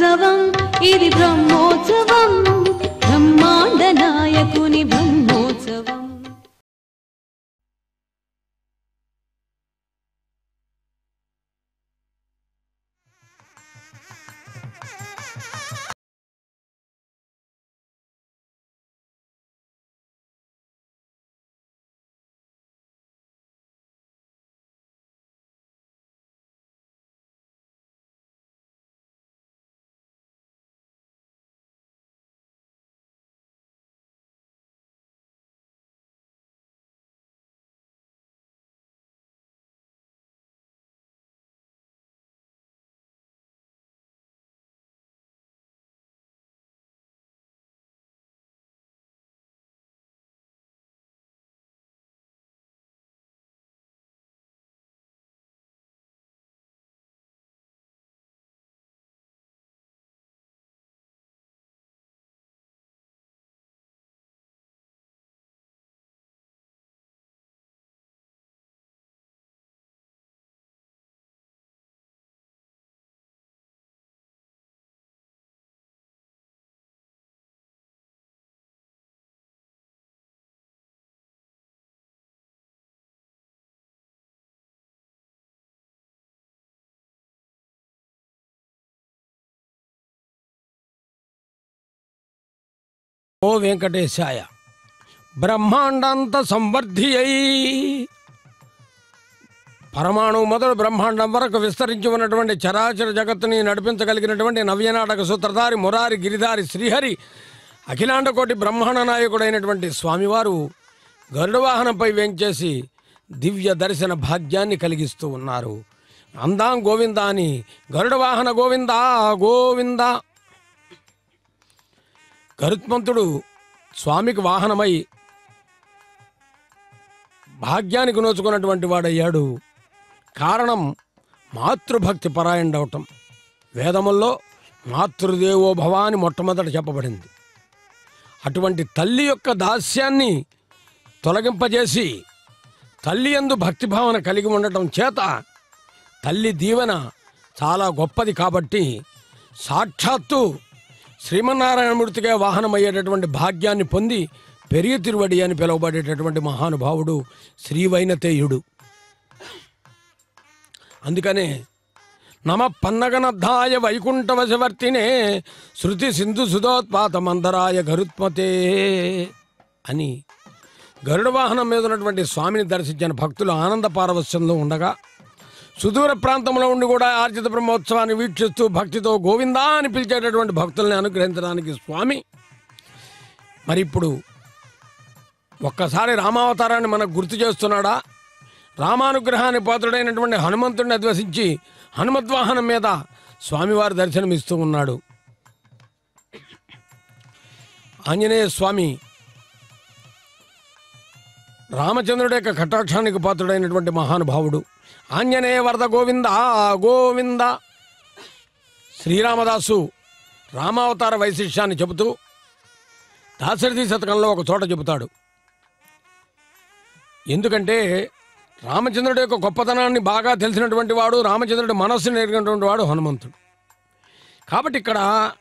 బ్రహ్మోత్సవం ఇది బ్రహ్మోత్సవం బ్రహ్మాండ నాయకుని బ్రహ్మోత్సవం ఓ వెంకటేశాయ బ్రహ్మాండంత సంవర్ధి అయి పరమాణువు మొదలు బ్రహ్మాండం వరకు విస్తరించి ఉన్నటువంటి చరాచర జగత్తుని నడిపించగలిగినటువంటి నవ్యనాటక సూత్రధారి మురారి గిరిధారి శ్రీహరి అఖిలాండ కోటి బ్రహ్మాండ నాయకుడైనటువంటి స్వామివారు గరుడ వాహనంపై వేంచేసి దివ్య దర్శన భాగ్యాన్ని కలిగిస్తూ ఉన్నారు అందాం గోవిందా అని గరుడ వాహన గోవిందా గోవిందా గరుత్మంతుడు స్వామికి వాహనమై భాగ్యానికి నోచుకున్నటువంటి వాడయ్యాడు కారణం మాతృభక్తి పరాయణవటం వేదముల్లో మాతృదేవో భవ అని మొట్టమొదట చెప్పబడింది అటువంటి తల్లి యొక్క దాస్యాన్ని తొలగింపజేసి తల్లి ఎందు భక్తిభావన కలిగి ఉండటం చేత తల్లి దీవెన చాలా గొప్పది కాబట్టి సాక్షాత్తు శ్రీమన్నారాయణమూర్తిగా వాహనమయ్యేటటువంటి భాగ్యాన్ని పొంది పెరిగి తిరువడి అని పిలువబడేటటువంటి మహానుభావుడు శ్రీవైనతేయుడు అందుకనే నమ పన్నగనద్ధాయ వైకుంఠవశవర్తినే శృతి సింధు సుధోత్పాత మందరాయ గరుత్మతే అని గరుడ వాహనం మీద ఉన్నటువంటి స్వామిని దర్శించిన భక్తులు ఆనంద పారవస్యంలో ఉండగా సుదూర ప్రాంతంలో ఉండి కూడా ఆర్జిత బ్రహ్మోత్సవాన్ని వీక్షిస్తూ భక్తితో గోవిందా అని పిలిచేటటువంటి భక్తుల్ని అనుగ్రహించడానికి స్వామి మరి ఇప్పుడు ఒక్కసారి రామావతారాన్ని మనకు గుర్తు చేస్తున్నాడా రామానుగ్రహాన్ని పాత్రుడైనటువంటి హనుమంతుడిని అద్వసించి హనుమద్వాహనం మీద స్వామివారి దర్శనమిస్తూ ఉన్నాడు ఆంజనేయ స్వామి రామచంద్రుడి యొక్క కటాక్షానికి పాత్రుడైనటువంటి మహానుభావుడు ఆంజనేయ వరద గోవింద గోవింద శ్రీరామదాసు రామావతార వైశిష్యాన్ని చెబుతూ దాశరథి శతకంలో ఒక చోట చెబుతాడు ఎందుకంటే రామచంద్రుడి యొక్క గొప్పతనాన్ని బాగా తెలిసినటువంటి వాడు రామచంద్రుడి మనస్సును ఎరిగినటువంటి వాడు హనుమంతుడు కాబట్టి ఇక్కడ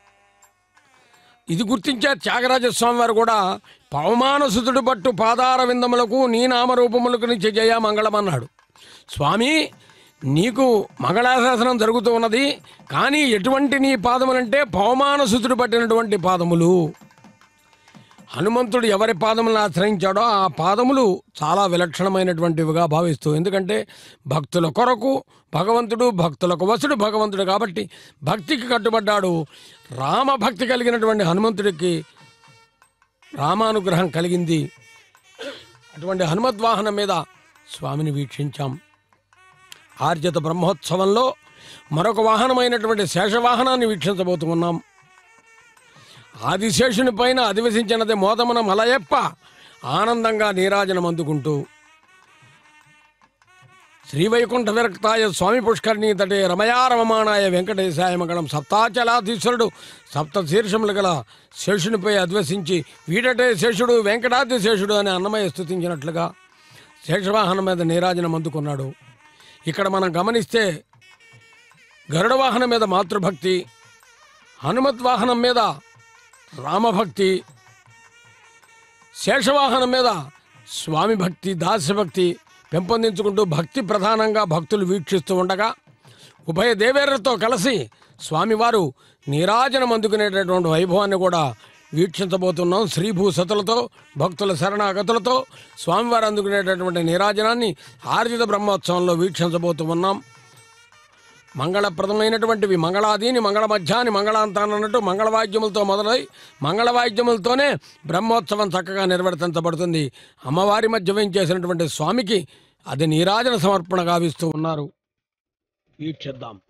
ఇది గుర్తించే త్యాగరాజస్వామి వారు కూడా పవమానసుతుడు పట్టు పాదార విందములకు నీ నామరూపములకు నిత్య జయ మంగళం అన్నాడు స్వామి నీకు మంగళాశాసనం జరుగుతూ ఉన్నది కానీ ఎటువంటి నీ పాదములంటే పవమానసుతుడు పట్టినటువంటి పాదములు హనుమంతుడు ఎవరి పాదములను ఆశ్రయించాడో ఆ పాదములు చాలా విలక్షణమైనటువంటివిగా భావిస్తూ ఎందుకంటే భక్తుల కొరకు భగవంతుడు భక్తులకు వసుడు భగవంతుడు కాబట్టి భక్తికి కట్టుబడ్డాడు రామభక్తి కలిగినటువంటి హనుమంతుడికి రామానుగ్రహం కలిగింది అటువంటి హనుమద్వాహనం మీద స్వామిని వీక్షించాం ఆర్జిత బ్రహ్మోత్సవంలో మరొక వాహనమైనటువంటి శేషవాహనాన్ని వీక్షించబోతూ ఉన్నాం ఆదిశేషుని పైన అధివసించినది మోదమున మలయప్ప ఆనందంగా నీరాజనం అందుకుంటూ శ్రీవైకుంఠ విరక్తాయ స్వామి పుష్కరిణి తటే రమయా రమమాణాయ వెంకటేశాయ మంగళం సప్తాచలాధీశ్వరుడు సప్త శీర్షములు గల శేషునిపై అధ్వసించి వీడటే శేషుడు వెంకటాద్రి శేషుడు అని అన్నమయ్య స్థుతించినట్లుగా శేషవాహనం మీద నీరాజనం అందుకున్నాడు ఇక్కడ మనం గమనిస్తే గరుడ వాహనం మీద మాతృభక్తి హనుమత్ వాహనం మీద రామభక్తి శేషవాహనం మీద స్వామి భక్తి దాస్యభక్తి పెంపొందించుకుంటూ భక్తి ప్రధానంగా భక్తులు వీక్షిస్తూ ఉండగా ఉభయ దేవేరులతో కలిసి స్వామివారు నీరాజనం అందుకునేటటువంటి వైభవాన్ని కూడా వీక్షించబోతున్నాం శ్రీభూసతులతో భక్తుల శరణాగతులతో స్వామివారు అందుకునేటటువంటి నీరాజనాన్ని ఆర్జిత బ్రహ్మోత్సవంలో వీక్షించబోతూ ఉన్నాం మంగళప్రదమైనటువంటివి మంగళాదీని మంగళ మధ్యాన్ని మంగళాంతాన్ని అన్నట్టు మంగళవాద్యములతో మొదలై మంగళవాద్యములతోనే బ్రహ్మోత్సవం చక్కగా నిర్వర్తించబడుతుంది అమ్మవారి మధ్య వేయించేసినటువంటి స్వామికి అది నీరాజన సమర్పణ గావిస్తూ ఉన్నారు వీక్షిద్దాం